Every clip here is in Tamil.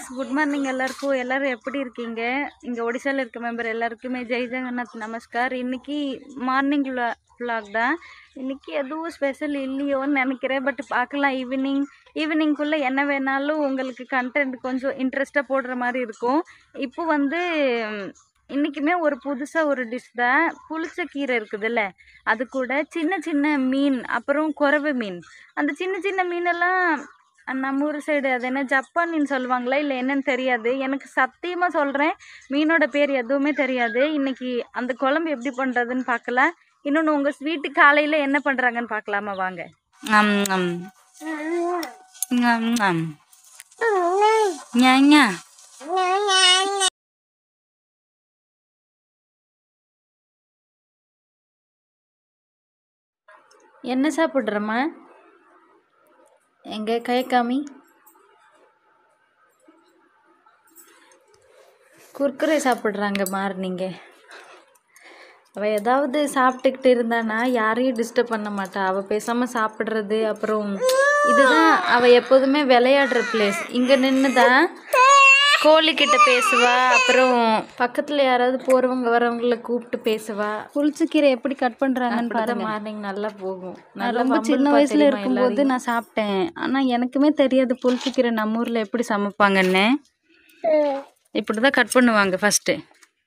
கைஸ் குட் மார்னிங் எல்லாருக்கும் எல்லாரும் எப்படி இருக்கீங்க இங்கே ஒடிசாவில் இருக்க மெம்பர் எல்லாருக்குமே ஜெய் ஜெகநாத் நமஸ்கார் இன்னைக்கு மார்னிங் vlog தான் இன்னைக்கு எதுவும் ஸ்பெஷல் இல்லையோன்னு நினைக்கிறேன் பட் பார்க்கலாம் ஈவினிங் ஈவினிங்குள்ளே என்ன வேணாலும் உங்களுக்கு கண்டென்ட் கொஞ்சம் இன்ட்ரெஸ்ட்டாக போடுற மாதிரி இருக்கும் இப்போ வந்து ம், இன்றைக்குமே ஒரு புதுசாக ஒரு டிஷ் தான் புளிச்ச கீரை இருக்குதுல்ல அது கூட சின்ன சின்ன மீன் அப்புறம் குறவை மீன் அந்த சின்ன சின்ன மீனெல்லாம் நம்ம ஊர் சைடு அது என்ன ஜப்பான் மீன் சொல்லுவாங்களா இல்லை என்னன்னு தெரியாது எனக்கு சத்தியமாக சொல்கிறேன் மீனோட பேர் எதுவுமே தெரியாது இன்னைக்கு அந்த குழம்பு எப்படி பண்ணுறதுன்னு பார்க்கலாம் இன்னொன்று உங்கள் ஸ்வீட்டு காலையில் என்ன பண்ணுறாங்கன்னு பார்க்கலாமா வாங்க ம், ம். ம், ம். ஞா, ஞா. என்ன சாப்பிட்றம்மா எங்க கை காமி குர்குரே சாப்பிட்றாங்க மார்னிங்க அவள் ஏதாவது சாப்பிட்டுக்கிட்டு இருந்தானா யாரையும் டிஸ்டர்ப் பண்ண மாட்டா அவள் பேசாமல் சாப்பிட்றது அப்புறம் இதுதான் அவள் எப்போதுமே விளையாடுற பிளேஸ் இங்கே நின்று தான் கோழிக்கிட்ட பேசுவா அப்புறம் பக்கத்தில் யாராவது போகிறவங்க வரவங்கள கூப்பிட்டு பேசுவா புளிச்சக்கீரை எப்படி கட் பண்ணுறாங்கன்னு பாருங்க மார்னிங் நல்லா போகும் நான் ரொம்ப சின்ன வயசுல இருக்கும்போது நான் சாப்பிட்டேன் ஆனால் எனக்குமே தெரியாது புளிச்சக்கீரை நம்ம ஊரில் எப்படி சமைப்பாங்கன்னு இப்படி தான் கட் பண்ணுவாங்க ஃபஸ்ட்டு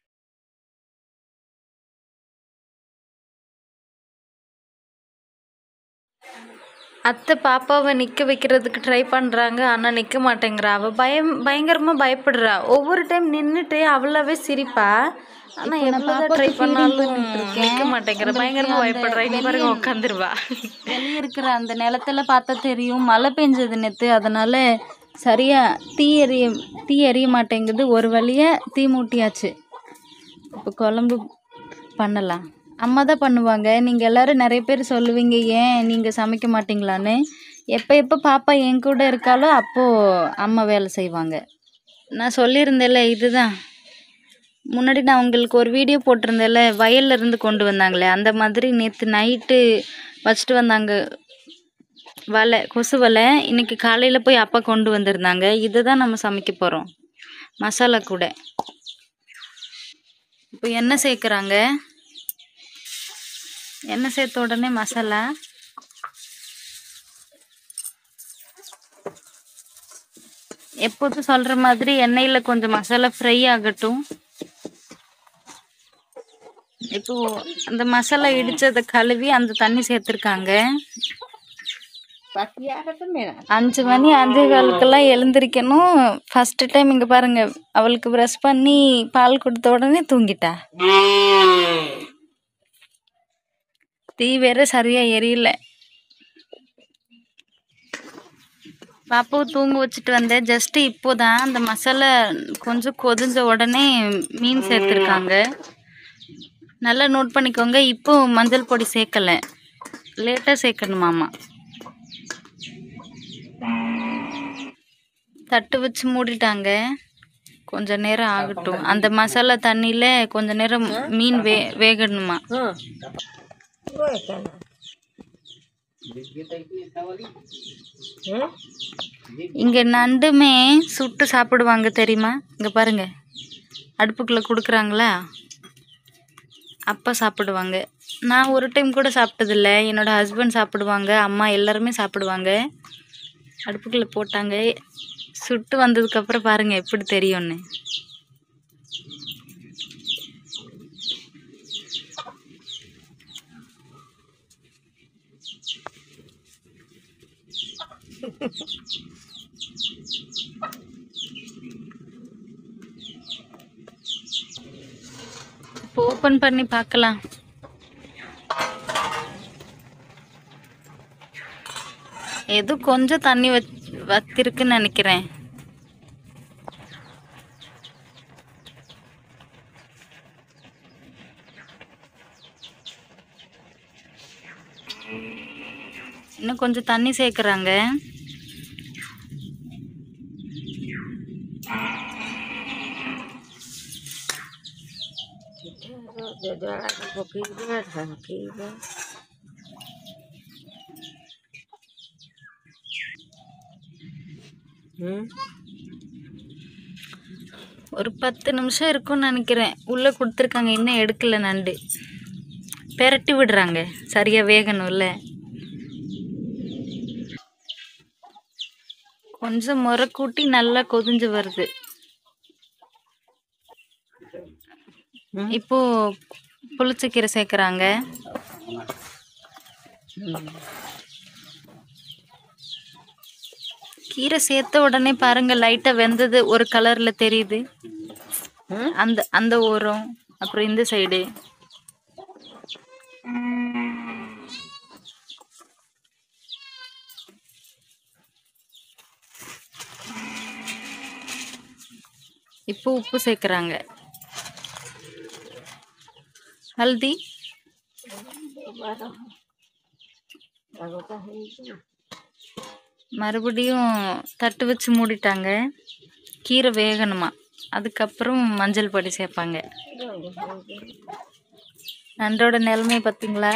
அத்தை பாப்பாவை நிற்க வைக்கிறதுக்கு ட்ரை பண்ணுறாங்க ஆனால் நிற்க மாட்டேங்கிறா அவள் பயம் பயங்கரமாக பயப்படுறா ஒவ்வொரு டைம் நின்றுட்டு அவளாவே சிரிப்பா ஆனால் எவ்வளோ ட்ரை பண்ணாலும் நிற்க மாட்டேங்கிற பயங்கரமாக பயப்படுறா இங்கே பாருங்க உட்காந்துருவா வெளியே இருக்கிற அந்த நிலத்துல பார்த்தா தெரியும் மழை பெஞ்சது நேற்று அதனால் சரியாக தீ எரிய தீ எரிய மாட்டேங்குது ஒரு வழியாக தீ மூட்டியாச்சு இப்போ குழம்பு பண்ணலாம் அம்மா தான் பண்ணுவாங்க நீங்கள் எல்லாரும் நிறைய பேர் சொல்லுவீங்க ஏன் நீங்கள் சமைக்க மாட்டீங்களான்னு எப்போ எப்போ பாப்பா என் கூட இருக்காளோ அப்போது அம்மா வேலை செய்வாங்க நான் சொல்லியிருந்தேன்ல இதுதான் முன்னாடி நான் உங்களுக்கு ஒரு வீடியோ போட்டிருந்தேன்ல வயல்ல இருந்து கொண்டு வந்தாங்களே அந்த மாதிரி நேற்று நைட்டு வச்சுட்டு வந்தாங்க வலை கொசு வலை இன்னைக்கு காலையில் போய் அப்பா கொண்டு வந்திருந்தாங்க இதை தான் நம்ம சமைக்க போகிறோம் மசாலா கூட இப்போ எண்ணெய் சேர்க்குறாங்க எண்ணெய் சேர்த்த உடனே மசாலா எப்போதும் சொல்கிற மாதிரி எண்ணெயில் கொஞ்சம் மசாலா ஃப்ரை ஆகட்டும் இப்போ அந்த மசாலா இடிச்சதை கழுவி அந்த தண்ணி சேர்த்துருக்காங்க அஞ்சு மணி அஞ்சே காலுக்கெல்லாம் எழுந்திரிக்கணும் ஃபஸ்ட்டு டைம் இங்கே பாருங்க அவளுக்கு ப்ரஷ் பண்ணி பால் கொடுத்த உடனே தூங்கிட்டா தீ வேற சரியா எரியல பாப்பாவை தூங்க வச்சுட்டு வந்தேன் ஜஸ்ட் இப்போதான் அந்த மசாலா கொஞ்சம் கொதிஞ்ச உடனே மீன் சேர்த்துருக்காங்க நல்லா நோட் பண்ணிக்கோங்க இப்போ மஞ்சள் பொடி சேர்க்கல லேட்டாக சேர்க்கணுமாமா தட்டு வச்சு மூடிட்டாங்க கொஞ்ச நேரம் ஆகட்டும் அந்த மசாலா தண்ணியில் கொஞ்ச நேரம் மீன் வே வேகணுமா இங்க நண்டுமே சுட்டு சாப்பிடுவாங்க தெரியுமா இங்க பாருங்க அடுப்புக்குள்ள கொடுக்குறாங்களா அப்பா சாப்பிடுவாங்க நான் ஒரு டைம் கூட சாப்பிட்டதில்ல என்னோட ஹஸ்பண்ட் சாப்பிடுவாங்க அம்மா எல்லாருமே சாப்பிடுவாங்க அடுப்புக்குள்ள போட்டாங்க சுட்டு வந்ததுக்கப்புறம் பாருங்க எப்படி தெரியும்னு இப்போ ஓப்பன் பண்ணி பார்க்கலாம் ஏதோ கொஞ்சம் தண்ணி வச் வத்திருக்குன்னு நினைக்கிறேன் இன்னும் கொஞ்சம் தண்ணி சேர்க்குறாங்க ஒரு பத்து நிமிஷம் இருக்கும்னு நினைக்கிறேன் உள்ளே கொடுத்துருக்காங்க இன்னும் எடுக்கல நண்டு பெரட்டி விடுறாங்க சரியாக வேகணும்ல கொஞ்சம் முறை கூட்டி நல்லா கொதிஞ்சு வருது இப்போ புளிச்சக்கீரை சேர்க்குறாங்க கீரை சேர்த்த உடனே பாருங்க லைட்டா வெந்தது ஒரு கலர்ல தெரியுது அந்த அந்த ஓரம் அப்புறம் இந்த சைடு இப்போ உப்பு சேர்க்குறாங்க ஹல்தி மறுபடியும் தட்டு வச்சு மூடிட்டாங்க கீரை வேகணுமா அதுக்கப்புறம் மஞ்சள் பொடி சேர்ப்பாங்க நண்டோட நிலைமை பார்த்தீங்களா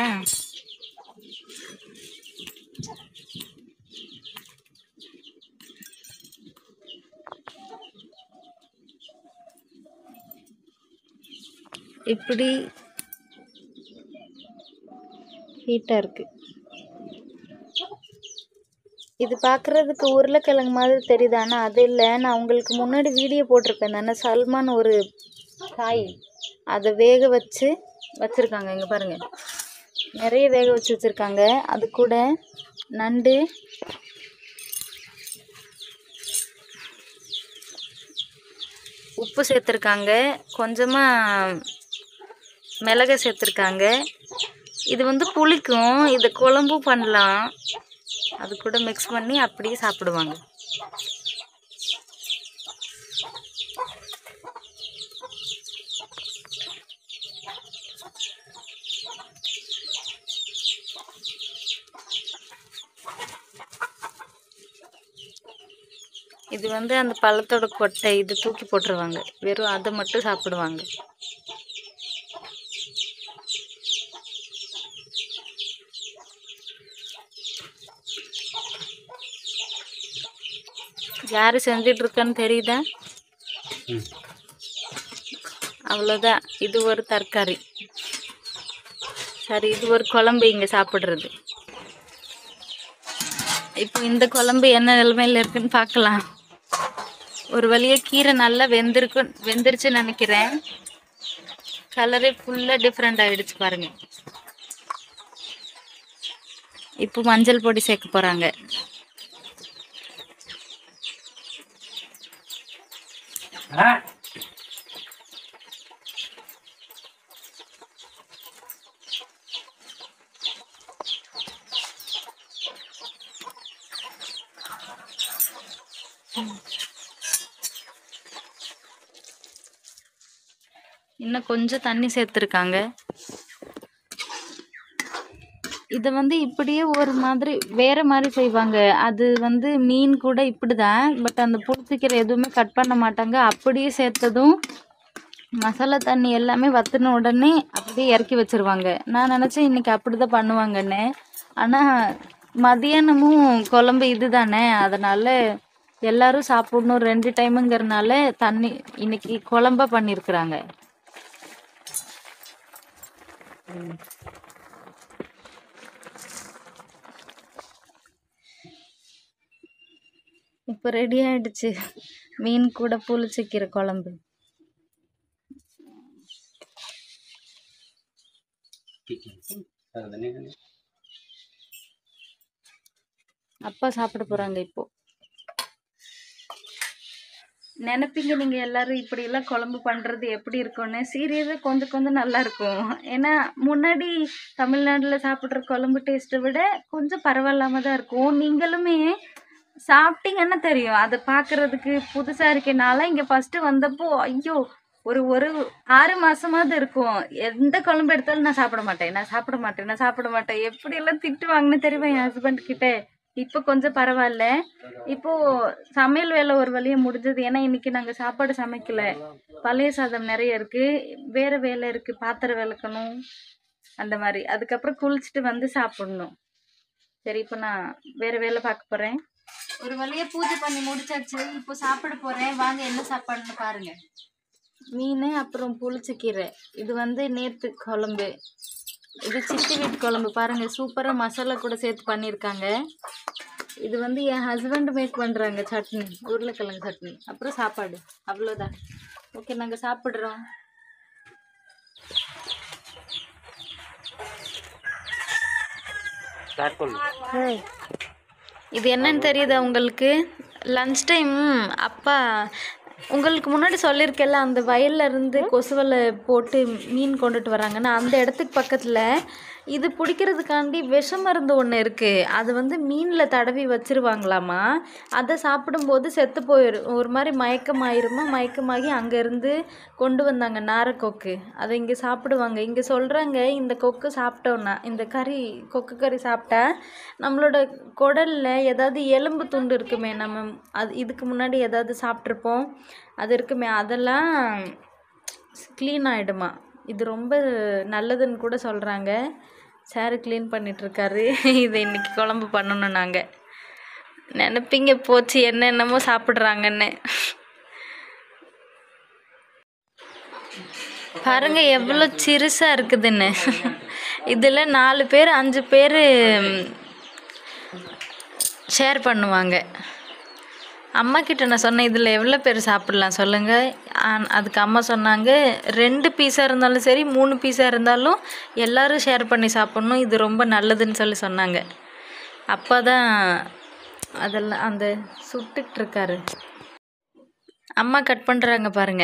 இப்படி ஹீட்டாக இருக்கு இது பார்க்குறதுக்கு உருளைக்கிழங்கு மாதிரி தெரியுது ஆனால் அது இல்லை நான் உங்களுக்கு முன்னாடி வீடியோ போட்டிருப்பேன் தானே சல்மான் ஒரு காய் அதை வேக வச்சு வச்சுருக்காங்க இங்கே பாருங்கள் நிறைய வேக வச்சு வச்சுருக்காங்க அது கூட நண்டு உப்பு சேர்த்துருக்காங்க கொஞ்சமாக மிளகு சேர்த்துருக்காங்க இது வந்து புளிக்கும் இது குழம்பு பண்ணலாம் அது கூட மிக்ஸ் பண்ணி அப்படியே சாப்பிடுவாங்க இது வந்து அந்த பழத்தோட கொட்டை இது தூக்கி போட்டுருவாங்க வெறும் அதை மட்டும் சாப்பிடுவாங்க யாரு செஞ்சிட்டு இருக்கான்னு தெரியுதா அவ்வளோதான் இது ஒரு தரக்காரி சரி இது ஒரு குழம்பு இங்கே சாப்பிட்றது இப்போ இந்த குழம்பு என்ன நிலைமையில இருக்குன்னு பார்க்கலாம் ஒரு வழியா கீரை நல்லா வெந்திருக்கு வெந்துருச்சுன்னு நினைக்கிறேன் கலரே ஃபுல்லாக டிஃப்ரெண்ட் ஆகிடுச்சு பாருங்க இப்போ மஞ்சள் பொடி சேர்க்க போகிறாங்க இன்னும் கொஞ்சம் தண்ணி சேர்த்துருக்காங்க இதை வந்து இப்படியே ஒரு மாதிரி வேற மாதிரி செய்வாங்க அது வந்து மீன் கூட இப்படி தான் பட் அந்த புளிச்சிக்கிற எதுவுமே கட் பண்ண மாட்டாங்க அப்படியே சேர்த்ததும் மசாலா தண்ணி எல்லாமே வத்தின உடனே அப்படியே இறக்கி வச்சிருவாங்க நான் நினச்சேன் இன்னைக்கு அப்படி தான் பண்ணுவாங்கன்னு ஆனால் மதியானமும் குழம்பு இது தானே அதனால எல்லாரும் சாப்பிடணும் ரெண்டு டைமுங்கிறனால தண்ணி இன்னைக்கு குழம்பா பண்ணியிருக்கிறாங்க இப்போ ரெடி ஆயிடுச்சு மீன் கூட புளிச்சிக்கிற குழம்பு அப்பா சாப்பிட போறாங்க இப்போ நினைப்பீங்க நீங்க எல்லாரும் இப்படி எல்லாம் குழம்பு பண்றது எப்படி இருக்கும்னு சீரியஸா கொஞ்சம் கொஞ்சம் நல்லா இருக்கும் ஏன்னா முன்னாடி தமிழ்நாட்டுல சாப்பிட்ற குழம்பு டேஸ்ட்டை விட கொஞ்சம் பரவாயில்லாம தான் இருக்கும் நீங்களுமே சாப்பிட்டீங்கன்னா தெரியும் அதை பார்க்கறதுக்கு புதுசா இருக்கனால இங்க ஃபர்ஸ்ட் வந்தப்போ ஐயோ ஒரு ஒரு ஆறு மாசமாவது இருக்கும் எந்த குழம்பு எடுத்தாலும் நான் சாப்பிட மாட்டேன் நான் சாப்பிட மாட்டேன் நான் சாப்பிட மாட்டேன் எப்படி எல்லாம் திட்டுவாங்கன்னு தெரியும் என் ஹஸ்பண்ட் கிட்ட இப்போ கொஞ்சம் பரவாயில்ல இப்போ சமையல் வேலை ஒரு வழியா முடிஞ்சது ஏன்னா இன்னைக்கு நாங்க சாப்பாடு சமைக்கல பழைய சாதம் நிறைய இருக்கு வேற வேலை இருக்கு பாத்திரம் விளக்கணும் அந்த மாதிரி அதுக்கப்புறம் குளிச்சுட்டு வந்து சாப்பிடணும் சரி இப்போ நான் வேற வேலை பார்க்க போறேன் ஒரு வழியா பூஜை பண்ணி முடிச்சாச்சு இப்போ சாப்பிட போறேன் வாங்க என்ன சாப்பாடுன்னு பாருங்க மீன் அப்புறம் புளிச்சக்கீரை இது வந்து நேற்று குழம்பு இது சித்தி வீட்டு குழம்பு பாருங்கள் சூப்பராக மசாலா கூட சேர்த்து பண்ணியிருக்காங்க இது வந்து என் ஹஸ்பண்ட் மேக் பண்ணுறாங்க சட்னி உருளைக்கிழங்கு சட்னி அப்புறம் சாப்பாடு அவ்வளோதான் ஓகே நாங்கள் சாப்பிட்றோம் ஸ்டார்ட் பண்ணு இது என்னன்னு தெரியுதா உங்களுக்கு லன்ச் டைம் அப்பா உங்களுக்கு முன்னாடி சொல்லியிருக்கேன்ல அந்த வயல்ல இருந்து கொசுவலை போட்டு மீன் கொண்டுட்டு வராங்கன்னா அந்த இடத்துக்கு பக்கத்தில் இது பிடிக்கிறதுக்காண்டி விஷ மருந்து ஒன்று இருக்குது அது வந்து மீனில் தடவி வச்சிருவாங்களாமா அதை சாப்பிடும்போது செத்து போயிடும் ஒரு மாதிரி மயக்கமாயிருமா மயக்கமாகி அங்கேருந்து கொண்டு வந்தாங்க நாரக்கொக்கு அதை இங்கே சாப்பிடுவாங்க இங்கே சொல்கிறாங்க இந்த கொக்கு சாப்பிட்டோன்னா இந்த கறி கொக்கு கறி சாப்பிட்டா நம்மளோட குடலில் ஏதாவது எலும்பு துண்டு இருக்குமே நம்ம அது இதுக்கு முன்னாடி ஏதாவது சாப்பிட்ருப்போம் அது இருக்குமே அதெல்லாம் க்ளீன் ஆகிடுமா இது ரொம்ப நல்லதுன்னு கூட சொல்கிறாங்க சார் க்ளீன் பண்ணிகிட்ருக்காரு இதை இன்னைக்கு குழம்பு பண்ணணும் நாங்கள் நினைப்பீங்க போச்சு என்னென்னமோ சாப்பிட்றாங்கன்னு பாருங்க எவ்வளோ சிறுசாக இருக்குதுன்னு இதில் நாலு பேர் அஞ்சு பேர் ஷேர் பண்ணுவாங்க அம்மா கிட்ட நான் சொன்னேன் இதில் எவ்வளோ பேர் சாப்பிட்லாம் சொல்லுங்கள் அதுக்கு அம்மா சொன்னாங்க ரெண்டு பீஸாக இருந்தாலும் சரி மூணு பீஸாக இருந்தாலும் எல்லாரும் ஷேர் பண்ணி சாப்பிட்ணும் இது ரொம்ப நல்லதுன்னு சொல்லி சொன்னாங்க அப்பா தான் அதெல்லாம் அந்த சுட்டுக்கிட்டு இருக்காரு அம்மா கட் பண்ணுறாங்க பாருங்க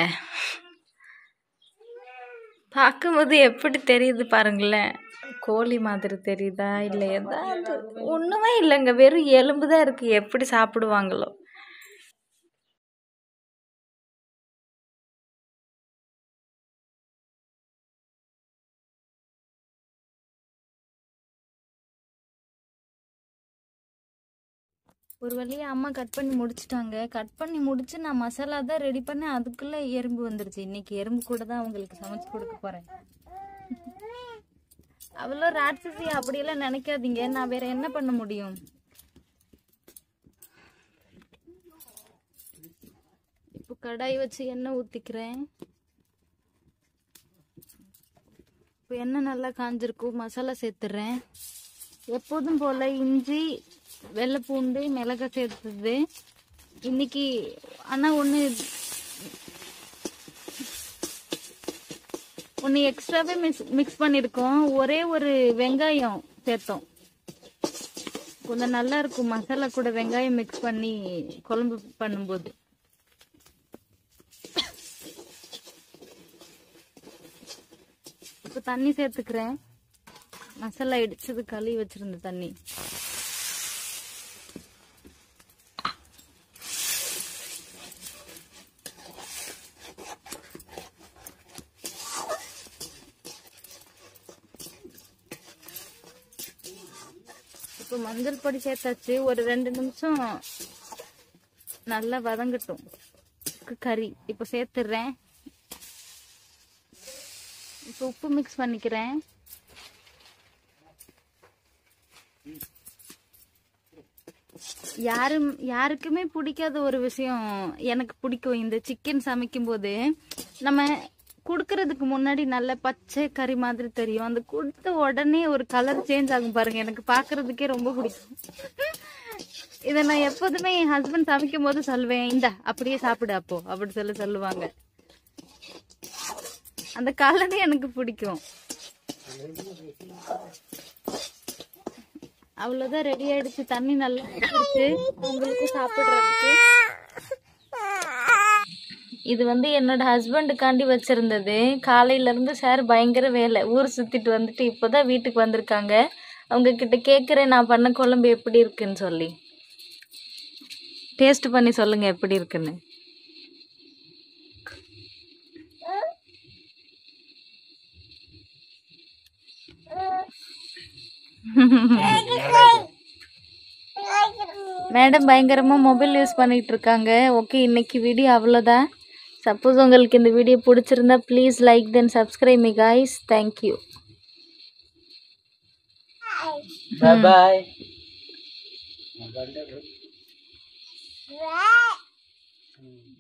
பார்க்கும்போது எப்படி தெரியுது பாருங்களேன் கோழி மாதிரி தெரியுதா இல்லை ஏதாவது ஒன்றுமே இல்லைங்க வெறும் எலும்பு தான் இருக்குது எப்படி சாப்பிடுவாங்களோ ஒரு வழியாக அம்மா கட் பண்ணி முடிச்சிட்டாங்க கட் பண்ணி முடிச்சு நான் மசாலா தான் ரெடி பண்ணேன் அதுக்குள்ளே எறும்பு வந்துருச்சு இன்னைக்கு எறும்பு கூட தான் உங்களுக்கு சமைச்சு கொடுக்க போகிறேன் அவ்வளோ ராட்சசி அப்படியெல்லாம் நினைக்காதீங்க நான் வேற என்ன பண்ண முடியும் இப்போ கடாய் வச்சு எண்ணெய் ஊற்றிக்கிறேன் இப்போ எண்ணெய் நல்லா காஞ்சிருக்கும் மசாலா சேர்த்துறேன் எப்போதும் போல் இஞ்சி வெள்ளை பூண்டு மிளகாய் சேர்த்துது இன்னைக்கு ஆனால் ஒன்று ஒன்று எக்ஸ்ட்ராவே மிக்ஸ் மிக்ஸ் பண்ணியிருக்கோம் ஒரே ஒரு வெங்காயம் சேர்த்தோம் கொஞ்சம் நல்லா இருக்கும் மசாலா கூட வெங்காயம் மிக்ஸ் பண்ணி குழம்பு பண்ணும்போது இப்போ தண்ணி சேர்த்துக்கிறேன் மசாலா இடிச்சது கழுவி வச்சிருந்த தண்ணி இப்போ மஞ்சள் பொடி சேர்த்தாச்சு ஒரு ரெண்டு நிமிஷம் நல்லா வதங்கட்டும் கு- கறி இப்போ சேர்த்துடுறேன் இப்போ உப்பு மிக்ஸ் பண்ணிக்கிறேன் யாரும் யாருக்குமே பிடிக்காத ஒரு விஷயம் எனக்கு பிடிக்கும் இந்த சிக்கன் சமைக்கும்போது நம்ம கொடுக்கறதுக்கு முன்னாடி நல்ல பச்சை கறி மாதிரி தெரியும் அந்த கொடுத்த உடனே ஒரு கலர் சேஞ்ச் ஆகும் பாருங்க எனக்கு பார்க்கறதுக்கே ரொம்ப பிடிக்கும் இதை நான் எப்போதுமே என் ஹஸ்பண்ட் சமைக்கும் போது சொல்லுவேன் இந்த அப்படியே சாப்பிடு அப்போ அப்படி சொல்லி சொல்லுவாங்க அந்த கலரே எனக்கு பிடிக்கும் அவ்வளோதான் ரெடி ஆயிடுச்சு தண்ணி நல்லா இருக்கு உங்களுக்கு சாப்பிட்றதுக்கு இது வந்து என்னோட ஹஸ்பண்டுக்காண்டி வச்சிருந்தது காலையில இருந்து சார் பயங்கர வேலை ஊர் சுத்திட்டு வந்துட்டு இப்போதான் வீட்டுக்கு வந்திருக்காங்க அவங்க கிட்ட கேட்குறேன் நான் பண்ண குழம்பு எப்படி இருக்குன்னு சொல்லி டேஸ்ட் பண்ணி சொல்லுங்க எப்படி இருக்குன்னு மேடம் பயங்கரமாக மொபைல் யூஸ் பண்ணிகிட்டு இருக்காங்க ஓகே இன்னைக்கு வீடியோ அவ்வளோதான் சப்போஸ் உங்களுக்கு இந்த வீடியோ பிடிச்சிருந்தா please like then subscribe me guys thank you Bye bye. Wow.